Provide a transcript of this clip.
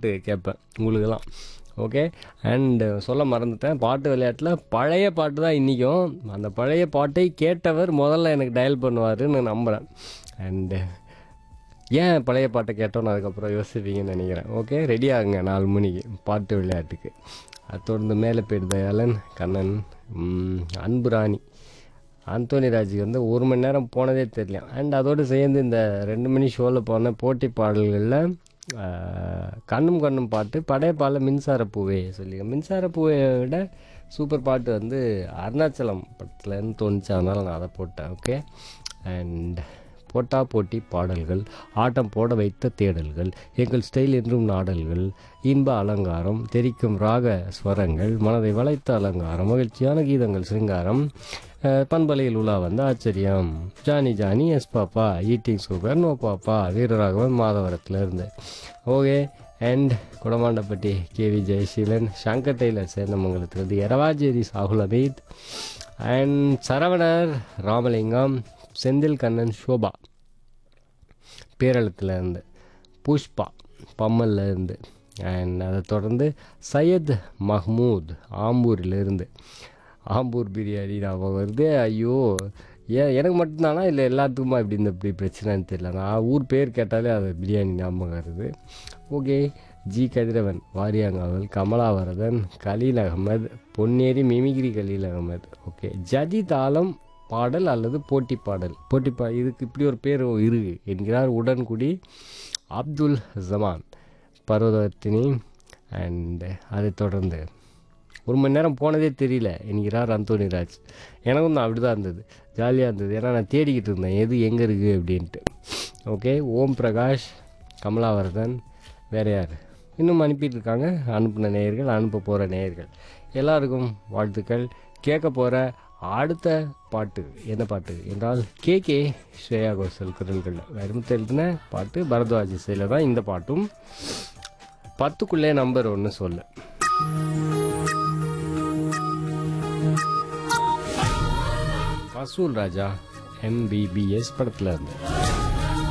பாட்டு கேட்பேன் உங்களுக்கெல்லாம் ஓகே அண்டு சொல்ல மறந்துட்டேன் பாட்டு விளையாட்டில் பழைய பாட்டு தான் இன்றைக்கும் அந்த பழைய பாட்டை கேட்டவர் முதல்ல எனக்கு டயல் பண்ணுவாருன்னு நம்புகிறேன் அண்டு ஏன் பழைய பாட்டை கேட்டோன்னு அதுக்கப்புறம் யோசிப்பீங்கன்னு நினைக்கிறேன் ஓகே ரெடி ஆகுங்க நாலு மணிக்கு பாட்டு விளையாட்டுக்கு அது தொடர்ந்து மேலே போயிடு தயாளன் கண்ணன் ம், அன்பு ராணி அந்தோனி ராஜுக்கு வந்து ஒரு மணி நேரம் போனதே தெரியல அண்ட் அதோடு சேர்ந்து இந்த ரெண்டு மணி ஷோவில் போன போட்டி பாடல்களில் ஆஹ், கண்ணும் கண்ணும் பாட்டு படையப்பால மின்சார பூவே சொல்லிங்க மின்சார பூவை விட சூப்பர் பாட்டு வந்து அருணாச்சலம் படத்துலேருந்து தோணுச்சு அதனால் நான் அதை போட்டேன் ஓகே அண்ட் போட்டா போட்டி பாடல்கள் ஆட்டம் போட வைத்த தேடல்கள் எங்கள் ஸ்டைல் என்றும் நாடல்கள் இன்ப அலங்காரம் தெரிக்கும் ராக ஸ்வரங்கள் மனதை வளைத்த அலங்காரம் மகிழ்ச்சியான கீதங்கள் சிங்காரம் அஹ், பண்பலையில் உலா வந்த ஆச்சரியம் Johnny Johnny yes papa eating sugar no papa Veeraraghavan மாதவரத்தில் இருந்து okay and Kudamandapatti K V Jayaseelan Shankar tailor சேர்ந்தமங்கலத்திலிருந்து எரவாஜேரி சாகுல் அமீத் அண்ட் சரவணர் ராமலிங்கம் செந்தில் கண்ணன் சோபா பேரளத்தில் இருந்து புஷ்பா பம்மல்ல இருந்து அண்ட் அதை தொடர்ந்து சையத் மஹ்மூத் ஆம்பூரில் இருந்து ஆம்பூர் பிரியாணி ஞாபகம் வருது ஐயோ ஏன் எனக்கு மட்டும்தானா இல்லை எல்லாத்துக்குமா இப்படி இந்த இப்படி பிரச்சனைன்னு தெரியல நான் ஊர் பேர் கேட்டாலே அது பிரியாணி ஞாபகம் வருது okay ji Kathiravan Variyangaval Kamalavaradhan Khalil Ahmed Ponneri mimicry Khalil Ahmed okay ஜதி தாளம் பாடல் அல்லது போட்டி பாடல் போட்டி பா இதுக்கு இப்படி ஒரு பேர் இருக்கு என்கிறார் உடன்குடி அப்துல் ஜமான் பர்வதத்தினி அண்ட் அதை தொடர்ந்து ஒரு மணி நேரம் போனதே தெரியல என்கிறார் அந்தோனி ராஜ் எனக்கும் தான் அப்படி தான் இருந்தது ஜாலியாக இருந்தது ஏன்னா நான் தேடிக்கிட்டு இருந்தேன் எது எங்கே இருக்குது அப்படின்ட்டு ஓகே ஓம் பிரகாஷ் கமலாவர்தன் வேற யார் இன்னும் அனுப்பிட்டு இருக்காங்க அனுப்பின நேயர்கள் அனுப்ப போகிற நேயர்கள் எல்லாருக்கும் வாழ்த்துக்கள் கேட்க போகிற அடுத்த பாட்டு என்ன பாட்டு என்றால் கே கே ஸ்ரேயா கோஷல் குரல்கள் வெறும் எழுதின பாட்டு பரத்வாஜ் இசையில் தான் இந்த பாட்டும் பத்துக்குள்ளே நம்பர் ஒன்று சொல்ல வசூல் ராஜா எம்பிபிஎஸ் படத்தில் இருந்து